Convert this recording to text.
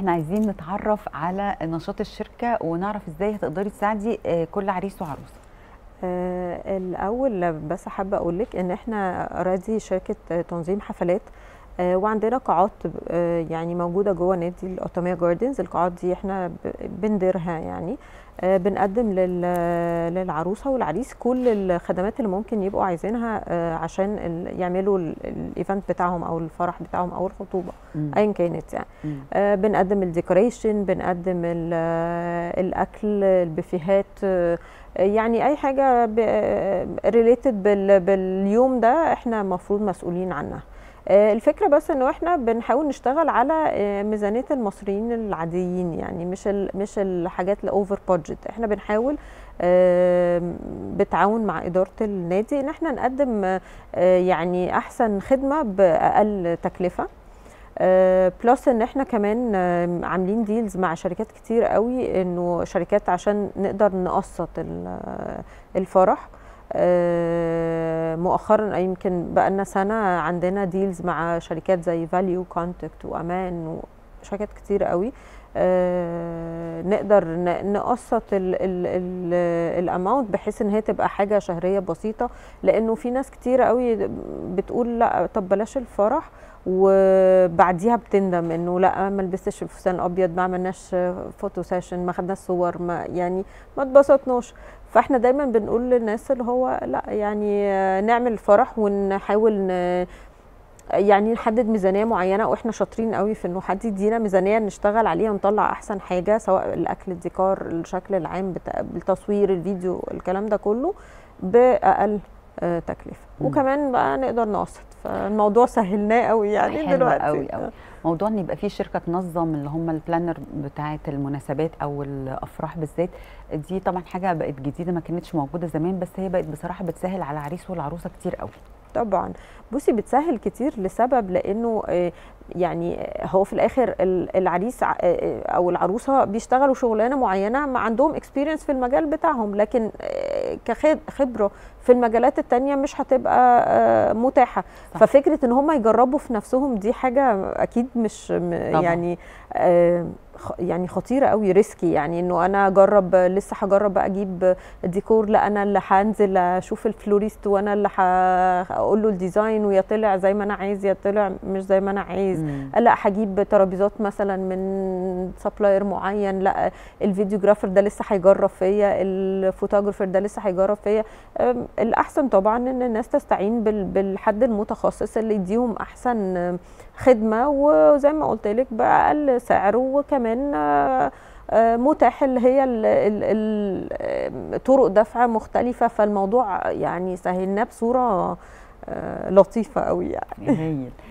احنا عايزين نتعرف على نشاط الشركه ونعرف ازاي هتقدري تساعدي آه، كل عريس وعروسه آه، الاول بس حابه اقول لك ان احنا اوريدي شركه آه، تنظيم حفلات آه، وعندنا قاعات آه، يعني موجوده جوه نادي الاوتوميا جاردنز القاعات دي احنا ب- بنديرها يعني آه، بنقدم لل- للعروسه والعريس كل الخدمات اللي ممكن يبقوا عايزينها آه، عشان ال- يعملوا ال- الايفنت بتاعهم او الفرح بتاعهم او الخطوبه مم. ايا كانت يعني مم. آه، بنقدم الديكوريشن بنقدم ال- آه، الاكل البوفيهات آه، يعني اي حاجه ريليتد باليوم ده احنا المفروض مسؤولين عنها آه، الفكره بس انه احنا بنحاول نشتغل على آه، ميزانيه المصريين العاديين يعني مش ال مش الحاجات الاوفر بادجت احنا بنحاول آه، بالتعاون مع اداره النادي ان احنا نقدم آه، يعني احسن خدمه باقل تكلفه بلس ان احنا كمان آه، عاملين ديلز مع شركات كتير قوي انه شركات عشان نقدر نقسط ال- الفرح آه، مؤخرا يمكن بقالنا سنه عندنا ديلز مع شركات زي فاليو كونتاكت وامان وشركات كتير قوي آه، نقدر ن- نقسط الاماونت بحيث ان هي تبقى حاجه شهريه بسيطه لانه في ناس كتير قوي بتقول لا طب بلاش الفرح وبعديها بتندم انه لا ما لبستش الفستان الابيض ما عملناش فوتو سيشن ما خدناش صور ما يعني ما اتبسطناش فاحنا دايما بنقول للناس اللي هو لا يعني نعمل فرح ونحاول ن يعني نحدد ميزانيه معينه واحنا شاطرين قوي في انه حد يدينا ميزانيه نشتغل عليها ونطلع احسن حاجه سواء الاكل الديكور الشكل العام بتاع التصوير الفيديو الكلام ده كله باقل آه، تكلفه مم. وكمان بقى نقدر نقسط فالموضوع سهلناه قوي يعني حلو دلوقتي قوي قوي موضوع ان يبقى في شركه تنظم اللي هم البلانر بتاعه المناسبات او الافراح بالذات دي طبعا حاجه بقت جديده ما كانتش موجوده زمان بس هي بقت بصراحه بتسهل على العريس والعروسه كتير قوي طبعا بصي بتسهل كتير لسبب لانه آه، يعني هو في الاخر ال- العريس ع- آه، او العروسه بيشتغلوا شغلانه معينه ما عندهم اكسبيرينس في المجال بتاعهم لكن آه، كخبره في المجالات التانية مش هتبقى آه، متاحه صح. ففكره ان هم يجربوا في نفسهم دي حاجه اكيد مش م- طبعاً. يعني آه، خ- يعني خطيره قوي ريسكي يعني انه انا اجرب لسه هجرب بقى اجيب الديكور لا انا اللي هنزل اشوف الفلوريست وانا اللي هقول له الديزاين ويا طلع زي ما انا عايز يا طلع مش زي ما انا عايز مم. لا هجيب ترابيزات مثلا من سبلاير معين لا الفيديوجرافر ده لسه هيجرب فيا الفوتوجرافر ده لسه هيجرب فيا أم، الاحسن طبعا ان الناس تستعين بال- بالحد المتخصص اللي يديهم احسن أم، خدمه وزي ما قلت لك باقل سعر وكمان آه، آه، متاح اللي هي ال- ال- ال- طرق دفع مختلفه فالموضوع يعني سهلناه بصوره آه، لطيفه قوي يعني هايل